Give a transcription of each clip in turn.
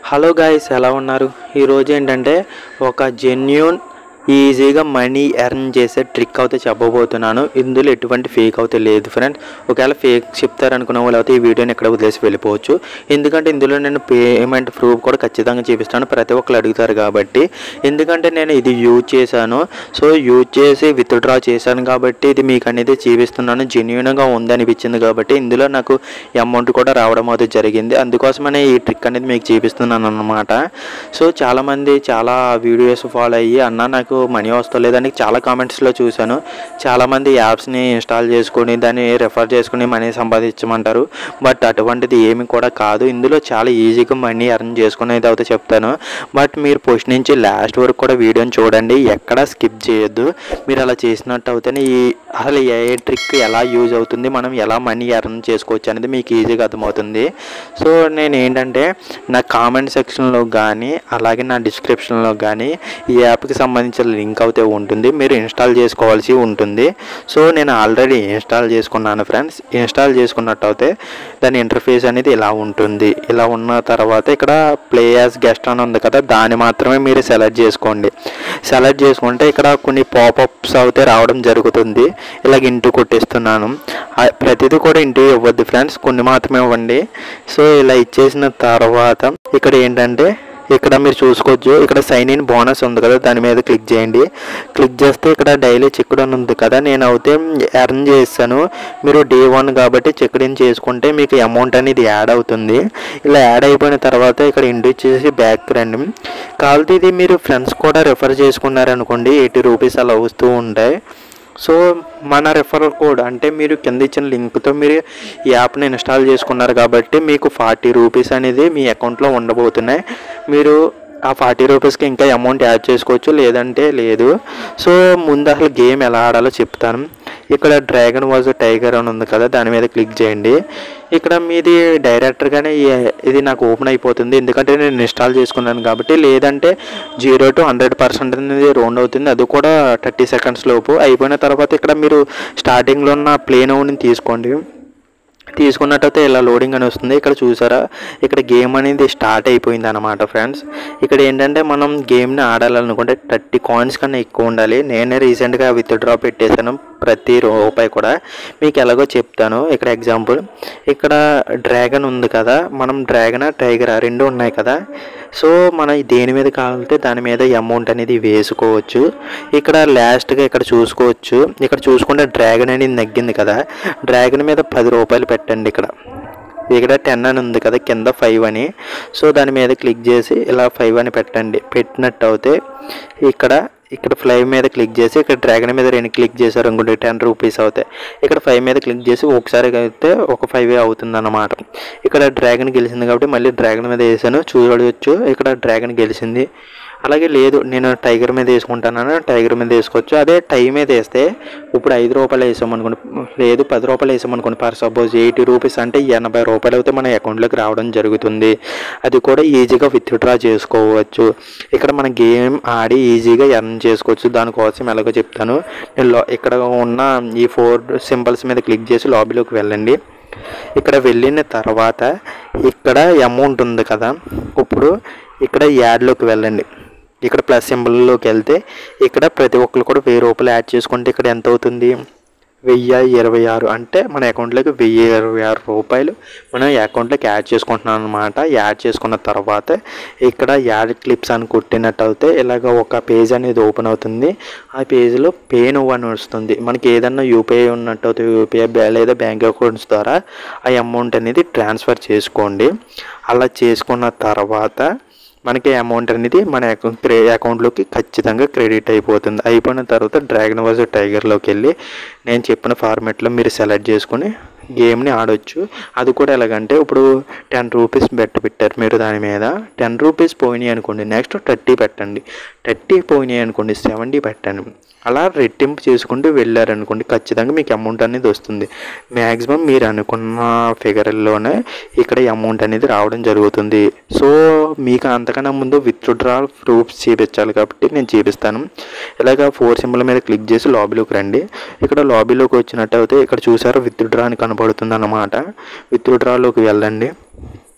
hello guys ఎలా ఉన్నారు ఈరోజు ఏంటంటే ఒక జెన్యున్ ఈజీగా మనీ ఎర్న్ చేసే ట్రిక్ అయితే చెప్పబోతున్నాను ఇందులో ఎటువంటి ఫేక్ అయితే లేదు ఫ్రెండ్ ఒకవేళ ఫేక్ చెప్తారనుకున్న వాళ్ళు అయితే ఈ వీడియోని ఎక్కడ వదిలేసి వెళ్ళిపోవచ్చు ఎందుకంటే ఇందులో నేను పేమెంట్ ప్రూఫ్ కూడా ఖచ్చితంగా చూపిస్తాను ప్రతి ఒక్కరు అడుగుతారు కాబట్టి ఎందుకంటే నేను ఇది యూజ్ చేశాను సో యూజ్ చేసి విత్డ్రా చేశాను కాబట్టి ఇది మీకు అనేది చూపిస్తున్నాను జెన్యున్గా ఉందనిపించింది కాబట్టి ఇందులో నాకు అమౌంట్ కూడా రావడం అయితే జరిగింది అందుకోసమనే ఈ ట్రిక్ అనేది మీకు చూపిస్తున్నాను అన్నమాట సో చాలామంది చాలా వీడియోస్ ఫాలో అయ్యి అన్న నాకు మనీ వస్తలేదని చాలా కామెంట్స్లో చూశాను చాలామంది యాప్స్ని ఇన్స్టాల్ చేసుకొని దాన్ని రెఫర్ చేసుకుని మనీ సంపాదించమంటారు బట్ అటువంటిది ఏమి కూడా కాదు ఇందులో చాలా ఈజీగా మనీ ఎర్న్ చేసుకునేది అయితే చెప్తాను బట్ మీరు ఫస్ట్ నుంచి లాస్ట్ వరకు కూడా వీడియోని చూడండి ఎక్కడ స్కిప్ చేయొద్దు మీరు అలా చేసినట్టు అయితేనే ఈ అసలు ఏ ట్రిక్ ఎలా యూజ్ అవుతుంది మనం ఎలా మనీ ఎర్న్ చేసుకోవచ్చు అనేది మీకు ఈజీగా అర్థమవుతుంది సో నేను ఏంటంటే నా కామెంట్ సెక్షన్లో కానీ అలాగే నా డిస్క్రిప్షన్లో కానీ ఈ యాప్కి సంబంధించిన లింక్ అయితే ఉంటుంది మీరు ఇన్స్టాల్ చేసుకోవాల్సి ఉంటుంది సో నేను ఆల్రెడీ ఇన్స్టాల్ చేసుకున్నాను ఫ్రెండ్స్ ఇన్స్టాల్ చేసుకున్నట్టు అయితే దాని ఇంటర్ఫేస్ అనేది ఇలా ఉంటుంది ఇలా ఉన్న తర్వాత ఇక్కడ ప్లే యాజ్ గెస్ట్ అని ఉంది కదా దాన్ని మాత్రమే మీరు సెలెక్ట్ చేసుకోండి సెలెక్ట్ చేసుకుంటే ఇక్కడ కొన్ని పాపప్స్ అయితే రావడం జరుగుతుంది ఇలాగ ఇంటూ కొట్టిస్తున్నాను ఆ ప్రతిదీ కూడా ఇంటూ ఇవ్వద్దు ఫ్రెండ్స్ కొన్ని మాత్రమే ఇవ్వండి సో ఇలా ఇచ్చేసిన తర్వాత ఇక్కడ ఏంటంటే ఇక్కడ మీరు చూసుకోవచ్చు ఇక్కడ సైన్ ఇన్ బోనస్ ఉంది కదా దాని మీద క్లిక్ చేయండి క్లిక్ చేస్తే ఇక్కడ డైలీ చెక్డ్ అని ఉంది కదా నేను అయితే ఎర్న్ చేస్తాను మీరు డే వన్ కాబట్టి చెక్డ్ ఇన్ చేసుకుంటే మీకు అమౌంట్ అనేది యాడ్ అవుతుంది ఇలా యాడ్ అయిపోయిన తర్వాత ఇక్కడ ఇండి చేసి బ్యాక్ రండి కాకపోతే ఇది మీరు ఫ్రెండ్స్ కూడా రెఫర్ చేసుకున్నారనుకోండి ఎయిటీ రూపీస్ అలా వస్తూ ఉంటాయి సో మన రెఫరల్ కోడ్ అంటే మీరు కింద ఇచ్చిన లింక్తో మీరు ఈ యాప్ని ఇన్స్టాల్ చేసుకున్నారు కాబట్టి మీకు ఫార్టీ రూపీస్ అనేది మీ అకౌంట్లో ఉండబోతున్నాయి మీరు ఆ ఫార్టీ రూపీస్కి ఇంకా అమౌంట్ యాడ్ చేసుకోవచ్చు లేదంటే లేదు సో ముందు అసలు గేమ్ ఎలా ఆడాలో చెప్తాను ఇక్కడ డ్రాగన్ వాజ్ టైగర్ అని ఉంది కదా దాని మీద క్లిక్ చేయండి ఇక్కడ మీది డైరెక్టర్గానే ఈ- ఇది నాకు ఓపెన్ అయిపోతుంది ఎందుకంటే నేను ఇన్స్టాల్ చేసుకున్నాను కాబట్టి లేదంటే జీరో టు హండ్రెడ్ పర్సెంట్ అనేది రౌండ్ అవుతుంది అది కూడా థర్టీ సెకండ్స్ లోపు అయిపోయిన తర్వాత ఇక్కడ మీరు స్టార్టింగ్లో ఉన్న ప్లేన్ అవుని తీసుకోండి తీసుకున్నట్టయితే ఇలా లోడింగ్ అని వస్తుంది ఇక్కడ చూసారా ఇక్కడ గేమ్ అనేది స్టార్ట్ అయిపోయింది అనమాట ఫ్రెండ్స్ ఇక్కడ ఏంటంటే మనం గేమ్ని ఆడాలనుకుంటే థర్టీ కాయిన్స్ కన్నా ఎక్కువ ఉండాలి నేనే రీసెంట్గా విత్ డ్రా పెట్టేశాను ప్రతి రూపాయి కూడా మీకు ఎలాగో చెప్తాను ఇక్కడ ఎగ్జాంపుల్ ఇక్కడ డ్రాగన్ ఉంది కదా మనం డ్రాగన్ టైగర్ రెండు ఉన్నాయి కదా సో మనం దేని మీద కావాలంటే దాని మీద అమౌంట్ అనేది వేసుకోవచ్చు ఇక్కడ లాస్ట్గా ఇక్కడ చూసుకోవచ్చు ఇక్కడ చూసుకుంటే డ్రాగన్ అనేది నగ్గింది కదా డ్రాగన్ మీద పది రూపాయలు పెట్టండి ఇక్కడ ఇక్కడ టెన్ అని ఉంది కదా కింద ఫైవ్ అని సో దాని మీద క్లిక్ చేసి ఇలా ఫైవ్ అని పెట్టండి పెట్టినట్టు అయితే ఇక్కడ ఇక్కడ ఫ్లైవ్ మీద క్లిక్ చేసి ఇక్కడ డ్రాగన్ మీద రెండు క్లిక్ చేశారు అనుకోండి టెన్ రూపీస్ అవుతాయి ఇక్కడ ఫైవ్ మీద క్లిక్ చేసి ఒకసారి అయితే ఒక ఫైవ్ అవుతుంది అన్నమాట ఇక్కడ డ్రాగన్ గెలిచింది కాబట్టి మళ్ళీ డ్రాగన్ మీద వేసాను చూడవచ్చు ఇక్కడ డ్రాగన్ గెలిచింది అలాగే లేదు నేను టైగర్ మీద వేసుకుంటాను టైగర్ మీద వేసుకోవచ్చు అదే టై మీద వేస్తే ఇప్పుడు ఐదు రూపాయలు వేసామనుకోండి లేదు పది రూపాయలు వేసామనుకోండి ఫర్ సపోజ్ ఎయిటీ రూపీస్ అంటే ఎనభై రూపాయలు అయితే మన అకౌంట్లోకి రావడం జరుగుతుంది అది కూడా ఈజీగా విత్డ్రా చేసుకోవచ్చు ఇక్కడ మన గేమ్ ఆడి ఈజీగా ఎర్న్ చేసుకోవచ్చు దానికోసం ఎలాగో చెప్తాను నేను లో- ఇక్కడ ఉన్న ఈ ఫోర్ సింబల్స్ మీద క్లిక్ చేసి లాబీలోకి వెళ్ళండి ఇక్కడ వెళ్ళిన తర్వాత ఇక్కడ అమౌంట్ ఉంది కదా ఇప్పుడు ఇక్కడ యాడ్లోకి వెళ్ళండి ఇక్కడ ప్లస్ సింబల్లోకి వెళ్తే ఇక్కడ ప్రతి ఒక్కరు కూడా వెయ్యి రూపాయలు యాడ్ చేసుకుంటే ఇక్కడ ఎంత అవుతుంది వెయ్యి ఇరవై ఆరు అంటే మన అకౌంట్లోకి వెయ్యి ఇరవై ఆరు రూపాయలు మనం ఈ అకౌంట్లోకి యాడ్ చేసుకుంటున్నాం అనమాట యాడ్ చేసుకున్న తర్వాత ఇక్కడ యాడ్ క్లిప్స్ అని కొట్టినట్టు అయితే ఇలాగ ఒక పేజ్ అనేది ఓపెన్ అవుతుంది ఆ పేజ్లో పే నువ్వు అని వస్తుంది మనకి ఏదన్నా యూపీఐ ఉన్నట్టు అయితే యూపీఐ బ్యా- లేదా బ్యాంక్ అకౌంట్స్ ద్వారా ఆ అమౌంట్ అనేది ట్రాన్స్ఫర్ చేసుకోండి అలా చేసుకున్న తర్వాత మనకి అమౌంట్ అనేది మన అకౌంట్ క్రె అకౌంట్లోకి ఖచ్చితంగా క్రెడిట్ అయిపోతుంది అయిపోయిన తర్వాత డ్రాగన్ వాజ్ టైగర్లోకి వెళ్ళి నేను చెప్పిన ఫార్మేట్లో మీరు సెలెక్ట్ చేసుకుని గేమ్ని ఆడొచ్చు అది కూడా ఎలాగంటే ఇప్పుడు టెన్ రూపీస్ బెట్ పెట్టారు మీరు దాని మీద టెన్ రూపీస్ పోయినాయి అనుకోండి నెక్స్ట్ థర్టీ పెట్టండి థర్టీ పోయినాయి అనుకోండి సెవెంటీ పెట్టండి అలా రెట్టింపు చేసుకుంటూ వెళ్ళారనుకోండి ఖచ్చితంగా మీకు అమౌంట్ అనేది వస్తుంది మ్యాక్సిమం మీరు అనుకున్న ఫిగర్లోనే ఇక్కడ అమౌంట్ అనేది రావడం జరుగుతుంది సో మీకు అంతకన్నా ముందు విత్డ్రా ప్రూఫ్స్ చూపించాలి కాబట్టి నేను చూపిస్తాను ఇలాగ ఫోర్ సింబల్ మీద క్లిక్ చేసి లాబీలోకి రండి ఇక్కడ లాబీలోకి వచ్చినట్టు అయితే ఇక్కడ చూసారు విత్డ్రా అని కనపడుతుంది అన్నమాట విత్డ్రాలోకి వెళ్ళండి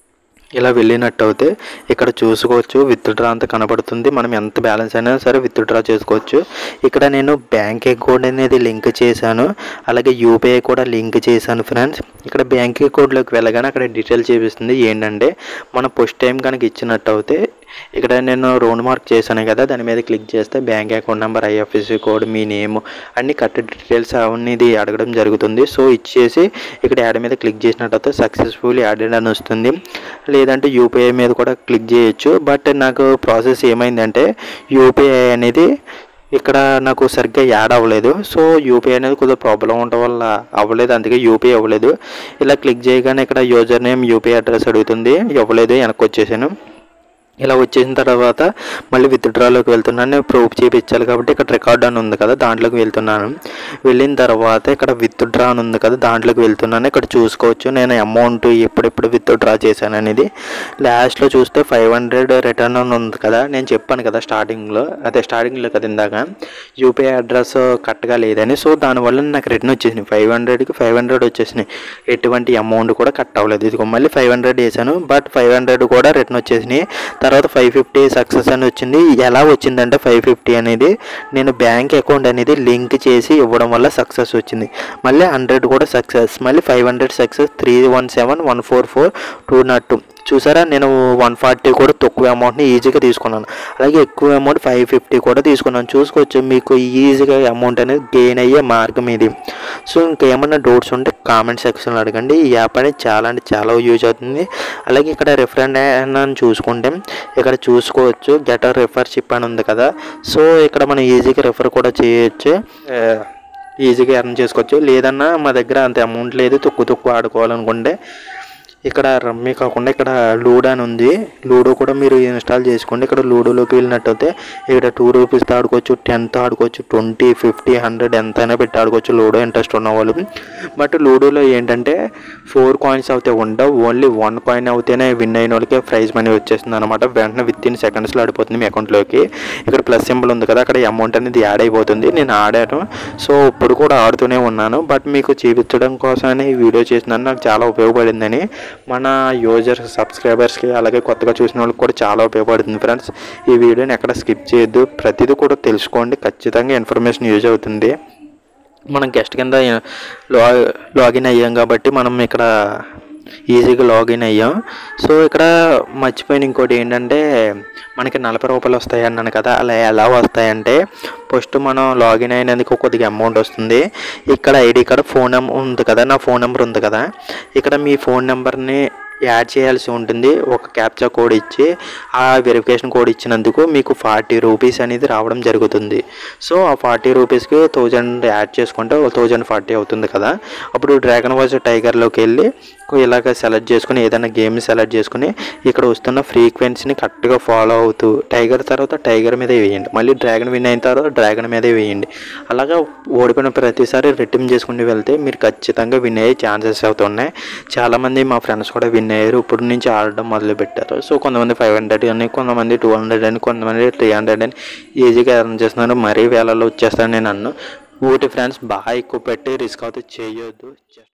ఇలా వెళ్ళినట్టు అయితే ఇక్కడ చూసుకోవచ్చు విత్డ్రా అంతా కనబడుతుంది మనం ఎంత బ్యాలెన్స్ అయినా సరే విత్డ్రా చేసుకోవచ్చు ఇక్కడ నేను బ్యాంక్ అకౌంట్ అనేది లింక్ చేశాను అలాగే యూపీఐ కూడా లింక్ చేశాను ఫ్రెండ్స్ ఇక్కడ బ్యాంక్ అకౌంట్లోకి వెళ్ళగానే అక్కడ డీటెయిల్ చూపిస్తుంది ఏంటంటే మనం ఫస్ట్ టైం కనుక ఇచ్చినట్టు అయితే ఇక్కడ నేను రోడ్ మార్క్ చేశాను కదా దాని మీద క్లిక్ చేస్తే bank account number IFSC code మీ నేమ్ అన్ని కరెక్ట్ డీటెయిల్స్ అవన్నీ ఇది అడగడం జరుగుతుంది సో ఇచ్చేసి ఇక్కడ యాడ్ మీద క్లిక్ చేసినట్టయితే సక్సెస్ఫుల్ యాడెడ్ అని వస్తుంది లేదంటే యూపీఐ మీద కూడా క్లిక్ చేయొచ్చు బట్ నాకు ప్రాసెస్ ఏమైందంటే యూపీఐ అనేది ఇక్కడ నాకు సరిగ్గా యాడ్ అవ్వలేదు సో యూపీఐ అనేది కొద్దిగా ప్రాబ్లం ఉండటం వల్ల అవ్వలేదు అందుకే యూపీఐ అవ్వలేదు ఇలా క్లిక్ చేయగానే ఇక్కడ యూజర్ నేమ్ యూపీఐ అడ్రస్ అడుగుతుంది ఇవ్వలేదు వెనక్కి వచ్చేసాను ఇలా వచ్చేసిన తర్వాత మళ్ళీ విత్డ్రాలోకి వెళ్తున్నాను నేను ప్రూఫ్ చేయించాలి కాబట్టి ఇక్కడ రికార్డ్ అని ఉంది కదా దాంట్లోకి వెళ్తున్నాను వెళ్ళిన తర్వాత ఇక్కడ విత్డ్రా అని ఉంది కదా దాంట్లోకి వెళ్తున్నాను ఇక్కడ చూసుకోవచ్చు నేను అమౌంట్ ఎప్పుడెప్పుడు విత్డ్రా చేశాను అనేది లాస్ట్లో చూస్తే ఫైవ్ హండ్రెడ్ రిటర్న్ అని ఉంది కదా నేను చెప్పాను కదా స్టార్టింగ్లో అదే స్టార్టింగ్లో కదా ఇందాక యూపీఐ అడ్రస్ కరెక్ట్గా లేదని సో దానివల్ల నాకు రిటర్న్ వచ్చేసింది ఫైవ్ హండ్రెడ్కి ఫైవ్ హండ్రెడ్ వచ్చేసినాయి ఎటువంటి అమౌంట్ కూడా కట్ అవ్వలేదు ఇదిగో మళ్ళీ ఫైవ్ హండ్రెడ్ వేసాను బట్ ఫైవ్ హండ్రెడ్ కూడా రిటర్న్ వచ్చేసినాయి తర్వాత ఫైవ్ ఫిఫ్టీ సక్సెస్ అని వచ్చింది ఎలా వచ్చిందంటే ఫైవ్ ఫిఫ్టీ అనేది నేను బ్యాంక్ అకౌంట్ అనేది లింక్ చేసి ఇవ్వడం వల్ల సక్సెస్ వచ్చింది మళ్ళీ హండ్రెడ్ కూడా సక్సెస్ మళ్ళీ five hundred success three one seven one four four two not two చూసారా నేను వన్ ఫార్టీ కూడా తక్కువ అమౌంట్ని ఈజీగా తీసుకున్నాను అలాగే ఎక్కువ అమౌంట్ ఫైవ్ ఫిఫ్టీ కూడా తీసుకున్నాను చూసుకోవచ్చు మీకు ఈజీగా అమౌంట్ అనేది గెయిన్ అయ్యే మార్గం ఇది సో ఇంకేమన్నా డౌట్స్ ఉంటే కామెంట్ సెక్షన్లో అడగండి ఈ యాప్ అనేది చాలా అంటే చాలా యూజ్ అవుతుంది అలాగే ఇక్కడ రిఫరెండ్ అని చూసుకుంటే ఇక్కడ చూసుకోవచ్చు గెటర్ రిఫర్షిప్ అని ఉంది కదా సో ఇక్కడ మనం ఈజీగా రిఫర్ కూడా చేయొచ్చు ఆ, ఈజీగా ఎర్న్ చేసుకోవచ్చు లేదన్నా మా దగ్గర అంత అమౌంట్ లేదు తక్కువ తక్కువ ఆడుకోవాలనుకుంటే ఇక్కడ రమ్మీ కాకుండా ఇక్కడ లూడో అని ఉంది లూడో కూడా మీరు ఇన్స్టాల్ చేసుకోండి ఇక్కడ లూడోలోకి వెళ్ళినట్టయితే ఇక్కడ టూ రూపీస్తో ఆడుకోవచ్చు టెన్త్ ఆడుకోవచ్చు ట్వంటీ ఫిఫ్టీ హండ్రెడ్ ఎంతైనా పెట్టి ఆడుకోవచ్చు లూడో ఇంట్రెస్ట్ ఉన్న వాళ్ళు బట్ లూడోలో ఏంటంటే ఫోర్ కాయిన్స్ అయితే ఉండవు ఓన్లీ వన్ కాయిన్ అవుతేనే విన్ అయిన వాళ్ళకి ప్రైజ్ మనీ వచ్చేస్తుంది అనమాట వెంటనే విత్ ఇన్ సెకండ్స్లో ఆడిపోతుంది మీ అకౌంట్లోకి ఇక్కడ ప్లస్ సింబల్ ఉంది కదా అక్కడ అమౌంట్ అనేది యాడ్ అయిపోతుంది నేను ఆడాను సో ఇప్పుడు కూడా ఆడుతూనే ఉన్నాను బట్ మీకు చూపించడం కోసమని ఈ వీడియో చేసినాను నాకు చాలా ఉపయోగపడిందని మన యూజర్స్ సబ్స్క్రైబర్స్కి అలాగే కొత్తగా చూసిన వాళ్ళకి కూడా చాలా ఉపయోగపడుతుంది ఫ్రెండ్స్ ఈ వీడియోని ఎక్కడ స్కిప్ చేయొద్దు ప్రతిదీ కూడా తెలుసుకోండి ఖచ్చితంగా ఇన్ఫర్మేషన్ యూజ్ అవుతుంది మనం గెస్ట్ కింద లా లాగిన్ అయ్యాం కాబట్టి మనం ఇక్కడ ఈజీగా లాగిన్ అయ్యాం సో ఇక్కడ మర్చిపోయిన ఇంకోటి ఏంటంటే మనకి నలభై రూపాయలు వస్తాయి అన్నాను కదా అలా ఎలా వస్తాయంటే ఫస్ట్ మనం లాగిన్ అయినందుకు కొద్దిగా అమౌంట్ వస్తుంది ఇక్కడ ఐడి కార్డ్ ఫోన్ నెంబర్ ఉంది కదా నా ఫోన్ నెంబర్ ఉంది కదా ఇక్కడ మీ ఫోన్ నెంబర్ని యాడ్ చేయాల్సి ఉంటుంది ఒక క్యాప్చా కోడ్ ఇచ్చి ఆ వెరిఫికేషన్ కోడ్ ఇచ్చినందుకు మీకు ఫార్టీ రూపీస్ అనేది రావడం జరుగుతుంది సో ఆ ఫార్టీ రూపీస్కి థౌజండ్ యాడ్ చేసుకుంటే థౌజండ్ ఫార్టీ అవుతుంది కదా అప్పుడు డ్రాగన్ వాచ్ టైగర్లోకి వెళ్ళి ఇలాగ సెలెక్ట్ చేసుకుని ఏదైనా గేమ్ సెలెక్ట్ చేసుకుని ఇక్కడ వస్తున్న ఫ్రీక్వెన్సీని కరెక్ట్గా ఫాలో అవుతూ టైగర్ తర్వాత టైగర్ మీదే వేయండి మళ్ళీ డ్రాగన్ విన్ అయిన తర్వాత డ్రాగన్ మీదే వేయండి అలాగా ఓడిపోయిన ప్రతిసారి రిటర్న్ చేసుకుంటూ వెళ్తే మీరు ఖచ్చితంగా విన్ అయ్యే ఛాన్సెస్ అవుతున్నాయి చాలామంది మా ఫ్రెండ్స్ కూడా విన్ అయ్యారు ఇప్పుడు నుంచి ఆడడం మొదలు పెట్టారు సో కొంతమంది ఫైవ్ హండ్రెడ్ అని కొంతమంది టూ హండ్రెడ్ అని కొంతమంది త్రీ హండ్రెడ్ అని ఈజీగా ఎర్న్ చేస్తున్నారు మరీ వేలలో వచ్చేస్తాను నేను అన్ను ఊటి ఫ్రెండ్స్ బాగా ఎక్కువ పెట్టి రిస్క్ అయితే చేయొద్దు